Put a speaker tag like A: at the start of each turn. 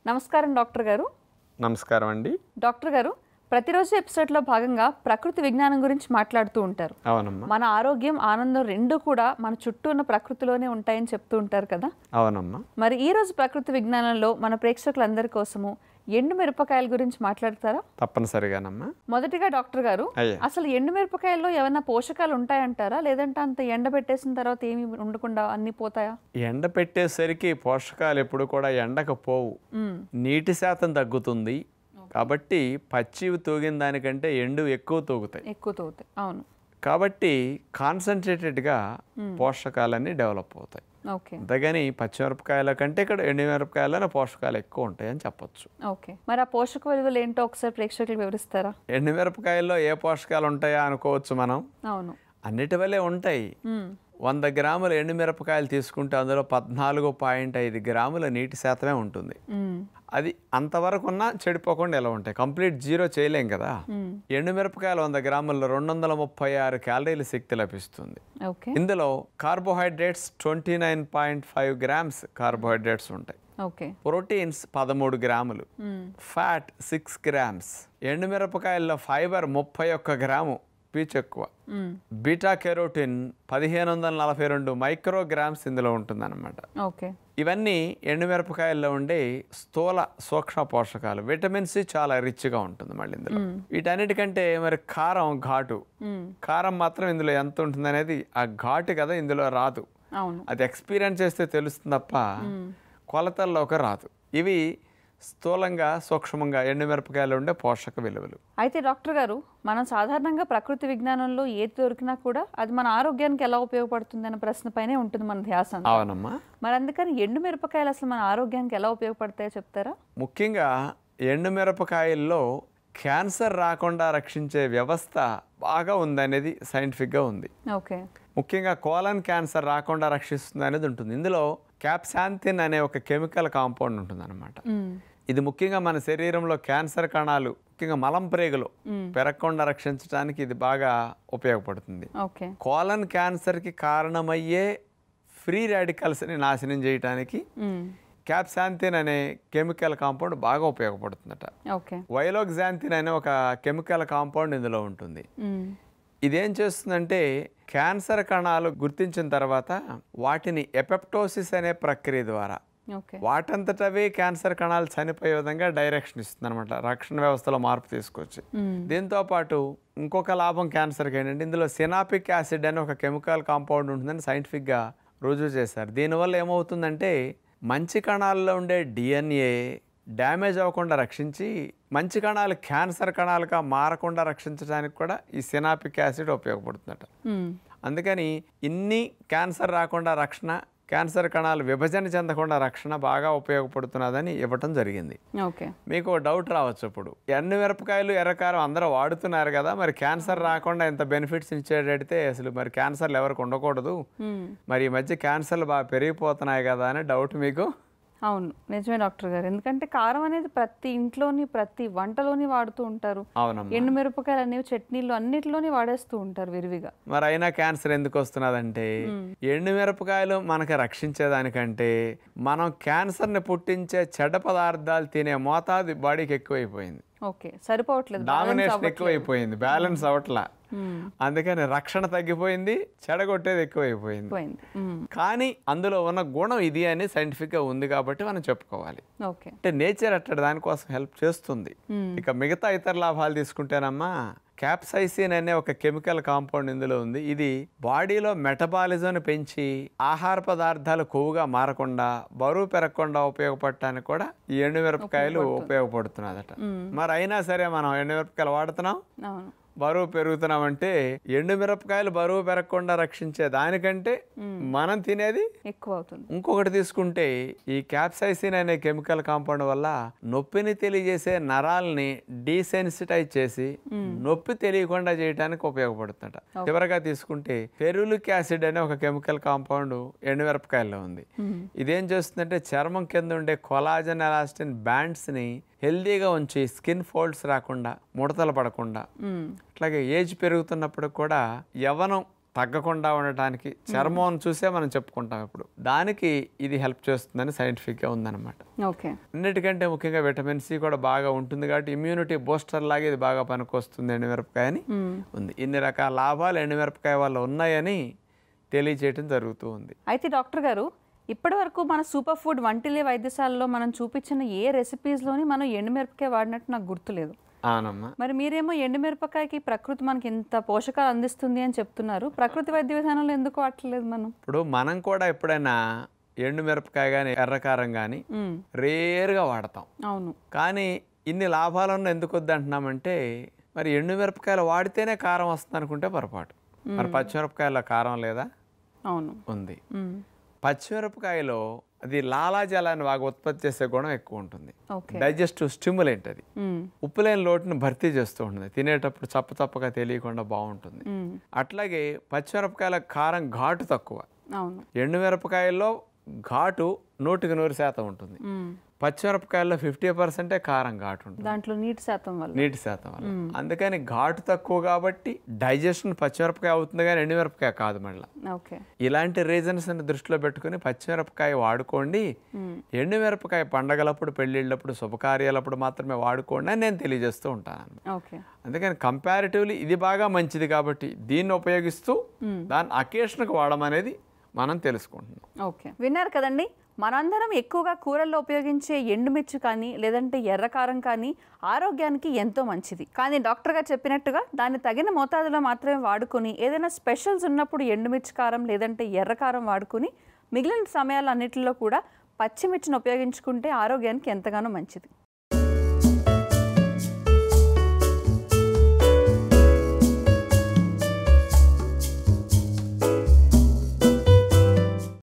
A: నమస్కారం డాక్టర్ గారు
B: నమస్కారం అండి
A: డాక్టర్ గారు ప్రతిరోజు ఎపిసోడ్లో భాగంగా ప్రకృతి విజ్ఞానం గురించి మాట్లాడుతూ ఉంటారు
B: అవునమ్మా
A: మన ఆరోగ్యం ఆనందం రెండు కూడా మన చుట్టూ ఉన్న ప్రకృతిలోనే ఉంటాయని చెప్తూ ఉంటారు కదా
B: అవునమ్మా
A: మరి ఈ రోజు ప్రకృతి విజ్ఞానంలో మన ప్రేక్షకులందరి కోసము ఎండు మిరపకాయల గురించి మాట్లాడతారా
B: తప్పనిసరిగానమ్మా
A: మొదటిగా డాక్టర్ గారు
B: అయ్యే
A: అసలు ఎండు మిరపకాయల్లో ఏమైనా పోషకాలు ఉంటాయంటారా లేదంటే అంత ఎండ పెట్టేసిన తర్వాత ఏమి ఉండకుండా అన్ని పోతాయా
B: ఎండ పెట్టేసరికి పోషకాలు ఎప్పుడు కూడా ఎండకు పోవు
A: మ్మ్.
B: నీటి శాతం తగ్గుతుంది కాబట్టి పచ్చివి తూగిన దానికంటే ఎండు ఎక్కువ తూగుతాయి
A: ఎక్కువ తోగుతాయి అవును
B: కాబట్టి కాన్సన్ట్రేటెడ్గా పోషకాలన్నీ డెవలప్ అవుతాయి
A: ఓకే
B: అంతేగాని పచ్చిమిరపకాయల కంటే ఇక్కడ ఎండుమిరపకాయలనే పోషకాలు ఎక్కువ ఉంటాయని చెప్పొచ్చు
A: ఓకే మరి ఆ పోషక విలువలు ఏంటో ఒకసారి ప్రేక్షకులకు వివరిస్తారా
B: ఎండుమిరపకాయల్లో ఏ పోషకాలు ఉంటాయా అనుకోవచ్చు మనం
A: అవును
B: అన్నిటి వల్లే ఉంటాయి
A: మ్మ్.
B: వంద గ్రాముల ఎండుమిరపకాయలు తీసుకుంటే అందులో పద్నాలుగు పాయింట్ ఐదు గ్రాముల నీటి శాతమే ఉంటుంది
A: మ్మ్.
B: అది అంతవరకు ఉన్నా చెడిపోకుండా ఎలా ఉంటాయి కంప్లీట్ జీరో చేయలేం కదా
A: మ్మ్.
B: ఎండుమిరపకాయలు వంద గ్రాముల్లో రెండు వందల ముప్పై ఆరు క్యాలరీల శక్తి లభిస్తుంది
A: ఓకే
B: ఇందులో carbohydrates twenty nine point five grams carbohydrates ఉంటాయి
A: ఓకే
B: ప్రోటీన్స్ పదమూడు గ్రాములు
A: మ్మ్.
B: ఫ్యాట్ సిక్స్ గ్రామ్స్ ఎండుమిరపకాయల్లో ఫైబర్ ముప్పై ఒక్క గ్రాము పీచు ఎక్కువ
A: మ్మ్.
B: బీటా కెరోటిన్ పదిహేను వందల నలభై రెండు మైక్రోగ్రామ్స్ ఇందులో ఉంటుందన్నమాట
A: ఓకే
B: ఇవన్నీ ఎండుమిరపకాయల్లో ఉండే స్థూల సూక్ష్మ పోషకాలు విటమిన్ సి చాలా రిచ్గా ఉంటుంది మళ్ళీ ఇందులో వీటన్నిటికంటే మరి కారం ఘాటు
A: మ్మ్.
B: కారం మాత్రం ఇందులో ఎంత ఉంటుంది అనేది ఆ ఘాటు కదా ఇందులో రాదు
A: అవును
B: అది ఎక్స్పీరియన్స్ చేస్తే తెలుస్తుంది తప్ప కొలతల్లోకి రాదు ఇవి స్థూలంగా సూక్ష్మంగా ఎండుమిరపకాయలు ఉండే పోషక విలువలు
A: అయితే డాక్టర్ గారు మనం సాధారణంగా ప్రకృతి విజ్ఞానంలో ఏది దొరికినా కూడా అది మన ఆరోగ్యానికి ఎలా ఉపయోగపడుతుంది అనే ప్రశ్నపైనే ఉంటుంది మన ధ్యాస అంతా.
B: అవునమ్మా
A: మరి అందుకని ఎండు మిరపకాయలు అసలు మన ఆరోగ్యానికి ఎలా ఉపయోగపడతాయో చెప్తారా
B: ముఖ్యంగా ఎండుమిరపకాయల్లో క్యాన్సర్ రాకుండా రక్షించే వ్యవస్థ బాగా ఉందనేది సైంటిఫిక్గా ఉంది
A: ఓకే
B: ముఖ్యంగా కోలన్ క్యాన్సర్ రాకుండా రక్షిస్తుంది అనేది ఉంటుంది ఇందులో క్యాప్సాంతిన్ అనే ఒక కెమికల్ కాంపౌండ్ ఉంటుంది అనమాట
A: మ్మ్.
B: ఇది ముఖ్యంగా మన శరీరంలో క్యాన్సర్ కణాలు ముఖ్యంగా మలం ప్రేగులు పెరగకుండా రక్షించడానికి ఇది బాగా ఉపయోగపడుతుంది
A: ఓకే
B: కోలన్ క్యాన్సర్కి కారణమయ్యే ఫ్రీ రాడికల్స్ని నాశనం చేయడానికి
A: మ్మ్.
B: క్యాప్సాంతిన్ అనే కెమికల్ కాంపౌండ్ బాగా ఉపయోగపడుతుందట
A: ఓకే
B: వైలోగ్జాంతిన్ అనే ఒక కెమికల్ కాంపౌండ్ ఇందులో ఉంటుంది
A: మ్మ్.
B: ఇదేం చేస్తుందంటే క్యాన్సర్ కణాలు గుర్తించిన తర్వాత వాటిని ఎపెప్టోసిస్ అనే ప్రక్రియ ద్వారా
A: ఓకే
B: వాటంతటవే క్యాన్సర్ కణాలు చనిపోయే విధంగా డైరెక్షన్ ఇస్తుంది అనమాట రక్షణ వ్యవస్థలో మార్పు తీసుకొచ్చి
A: మ్మ్.
B: దీంతో పాటు ఇంకొక లాభం క్యాన్సర్కి ఏంటంటే ఇందులో సినాపిక్ యాసిడ్ అనే ఒక కెమికల్ కాంపౌండ్ ఉంటుందని సైంటిఫిక్గా రుజువు చేశారు దీనివల్ల ఏమవుతుందంటే మంచి కణాల్లో ఉండే డిఎన్ఏ డ్యామేజ్ అవ్వకుండా రక్షించి మంచి కణాలు క్యాన్సర్ కణాలుగా మారకుండా రక్షించడానికి కూడా ఈ సినాపిక్ యాసిడ్ ఉపయోగపడుతుందట
A: మ్మ్.
B: అందుకని ఇన్ని క్యాన్సర్ రాకుండా రక్షణ క్యాన్సర్ కణాలు విభజన చెందకుండా రక్షణ బాగా ఉపయోగపడుతున్నదని ఇవ్వటం జరిగింది
A: ఓకే
B: మీకు ఓ డౌట్ రావచ్చు ఇప్పుడు ఎండు మిరపకాయలు ఎర్రకారం అందరూ వాడుతున్నారు కదా మరి క్యాన్సర్ రాకుండా ఇంత బెనిఫిట్స్ ఇచ్చేటడితే అసలు మరి క్యాన్సర్లు ఎవరికి ఉండకూడదు
A: మ్మ్.
B: మరి ఈ మధ్య క్యాన్సర్లు బాగా పెరిగిపోతున్నాయి కదా అని డౌట్ మీకు
A: అవును నిజమే డాక్టర్ గారు ఎందుకంటే కారం అనేది ప్రతి ఇంట్లోని ప్రతి వంటలోని వాడుతూ ఉంటారు
B: అవునమ్మా
A: ఎండు మిరపకాయలు అనేవి చట్నీలు అన్నిటిలోని వాడేస్తూ ఉంటారు విరివిగా
B: మరి అయినా క్యాన్సర్ ఎందుకు వస్తున్నదంటే ఎండు మిరపకాయలు మనకి రక్షించేదానికంటే మనం క్యాన్సర్ని పుట్టించే చెడ్డ పదార్థాలు తినే మోతాదు బాడీకి ఎక్కువైపోయింది
A: ఓకే సరిపోవట్లేదు balance
B: డామినేషన్
A: అవ్వట్లేదు.
B: ఎక్కువైపోయింది బ్యాలెన్స్ అవట్లా
A: మ్మ్.
B: అందుకని రక్షణ తగ్గిపోయింది చెడగొట్టేది ఎక్కువైపోయింది
A: పోయింది మ్మ్.
B: కానీ అందులో ఉన్న గుణం ఇది అని సైంటిఫిక్గా ఉంది కాబట్టి మనం చెప్పుకోవాలి
A: ఓకే
B: అంటే నేచర్ అట్టడి దానికోసం హెల్ప్ చేస్తుంది
A: మ్మ్.
B: ఇక మిగతా ఇతర లాభాలు తీసుకుంటేనమ్మా క్యాప్సైసిన్ అనే ఒక కెమికల్ కాంపౌండ్ ఇందులో ఉంది ఇది బాడీలో మెటబాలిజంను పెంచి ఆహార పదార్థాలు కొవ్వుగా మారకుండా బరువు పెరగకుండా ఉపయోగపడటానికి కూడా ఈ ఎండుమిరపకాయలు ఉపయోగపడుతున్నదట మరి అయినా సరే మనం ఎండుమిరపకాయలు వాడుతున్నాం
A: అవును
B: బరువు పెరుగుతున్నామంటే ఎండుమిరపకాయలు బరువు పెరగకుండా రక్షించే దానికంటే మనం తినేది
A: ఎక్కువ అవుతుంది
B: ఇంకొకటి తీసుకుంటే ఈ క్యాప్సైసిన్ అనే కెమికల్ కాంపౌండ్ వల్ల నొప్పిని తెలియజేసే నరాల్ని డీసెన్సిటైజ్ చేసి నొప్పి తెలియకుండా చేయడానికి ఉపయోగపడుతుందట చివరగా తీసుకుంటే ఫెరులిక్ యాసిడ్ అనే ఒక కెమికల్ కాంపౌండ్ ఎండుమిరపకాయల్లో ఉంది ఇదేం చేస్తుందంటే చర్మం కింద ఉండే కొలాజన్ ఎలాస్టిన్ బ్యాండ్స్ని హెల్దీగా ఉంచి స్కిన్ ఫోల్డ్స్ రాకుండా ముడతలు పడకుండా
A: మ్మ్.
B: అట్లాగే ఏజ్ పెరుగుతున్నప్పుడు కూడా యవ్వనం తగ్గకుండా ఉండటానికి చర్మం చూసే మనం చెప్పుకుంటాం ఇప్పుడు దానికి ఇది హెల్ప్ చేస్తుందని సైంటిఫిక్గా ఉందన్నమాట
A: ఓకే
B: అన్నిటికంటే ముఖ్యంగా విటమిన్ సి కూడా బాగా ఉంటుంది కాబట్టి ఇమ్యూనిటీ బూస్టర్ లాగా ఇది బాగా పనికొస్తుంది ఎండుమిరపకాయ అని ఉంది ఇన్ని రకాల లాభాలు ఎండుమిరపకాయ వల్ల ఉన్నాయని తెలియచేయటం జరుగుతూ ఉంది
A: అయితే డాక్టర్ గారు ఇప్పటి వరకు మన సూపర్ ఫుడ్ వంటిలే వైద్యశాలలో మనం చూపించిన ఏ రెసిపీస్లోని మనం ఎండుమిరపకాయ వాడినట్టు నాకు గుర్తులేదు
B: అవునమ్మా
A: మరి మీరేమో ఎండుమిరపకాయకి ప్రకృతి మనకి ఇంత పోషకాలు అందిస్తుంది అని చెప్తున్నారు ప్రకృతి వైద్య విధానంలో ఎందుకు వాడట్లేదు మనం
B: ఇప్పుడు మనం కూడా ఎప్పుడైనా ఎండు మిరపకాయ కానీ ఎర్రకారం కానీ
A: మ్మ్.
B: రేరుగా వాడతాం
A: అవును
B: కానీ ఇన్ని లాభాలను ఎందుకు వద్దంటున్నామంటే మరి ఎండు మిరపకాయలు వాడితేనే కారం వస్తుంది అనుకుంటే పొరపాటు మరి పచ్చిమిరపకాయలో కారం లేదా
A: అవును
B: ఉంది
A: మ్మ్.
B: పచ్చిమిరపకాయలో అది లాలాజలాన్ని బాగా ఉత్పత్తి చేసే గుణం ఎక్కువ ఉంటుంది
A: ఓకే
B: డైజెస్టివ్ స్టిమ్యులేంట్ అది
A: మ్మ్.
B: ఉప్పు లేని లోటును భర్తీ చేస్తూ ఉంటుంది తినేటప్పుడు చప్ప చప్పగా తెలియకుండా బాగుంటుంది
A: మ్మ్.
B: అట్లాగే పచ్చిమిరపకాయల కారం ఘాటు తక్కువ
A: అవును
B: ఎండుమిరపకాయల్లో ఘాటు నూటికి నూరు శాతం ఉంటుంది
A: మ్మ్.
B: పచ్చిమిరపకాయల్లో ఫిఫ్టీ పర్సెంటే కారం ఘాటు ఉంటుంది
A: దాంట్లో నీటి శాతం వల్ల
B: నీటి శాతం వల్ల అందుకని ఘాటు తక్కువ కాబట్టి డైజెషన్ పచ్చిమిరపకాయ అవుతుంది కానీ ఎండుమిరపకాయ కాదు మళ్ళీ
A: ఓకే
B: ఇలాంటి రీజన్స్ ని దృష్టిలో పెట్టుకుని పచ్చిమిరపకాయ వాడుకోండి ఎండుమిరపకాయ పండగలప్పుడు పెళ్ళిళ్ళప్పుడు శుభకార్యాలప్పుడు మాత్రమే వాడుకోండి అని నేను తెలియజేస్తూ ఉంటాను
A: ఓకే
B: అందుకని కంపారిటివ్లీ ఇది బాగా మంచిది కాబట్టి దీన్ని ఉపయోగిస్తూ దాన్ని అకేషన్కి వాడమనేది మనం తెలుసుకుంటున్నాం
A: ఓకే విన్నారు కదండి మనందరం ఎక్కువగా కూరల్లో ఉపయోగించే ఎండుమిర్చి కానీ లేదంటే ఎర్రకారం కానీ ఆరోగ్యానికి ఎంతో మంచిది కానీ డాక్టర్ గారు చెప్పినట్టుగా దాన్ని తగిన మోతాదులో మాత్రమే వాడుకొని ఏదైనా స్పెషల్స్ ఉన్నప్పుడు ఎండుమిర్చి కారం లేదంటే ఎర్రకారం వాడుకొని మిగిలిన సమయాలన్నిటిలో కూడా పచ్చిమిర్చిని ఉపయోగించుకుంటే ఆరోగ్యానికి ఎంతగానో మంచిది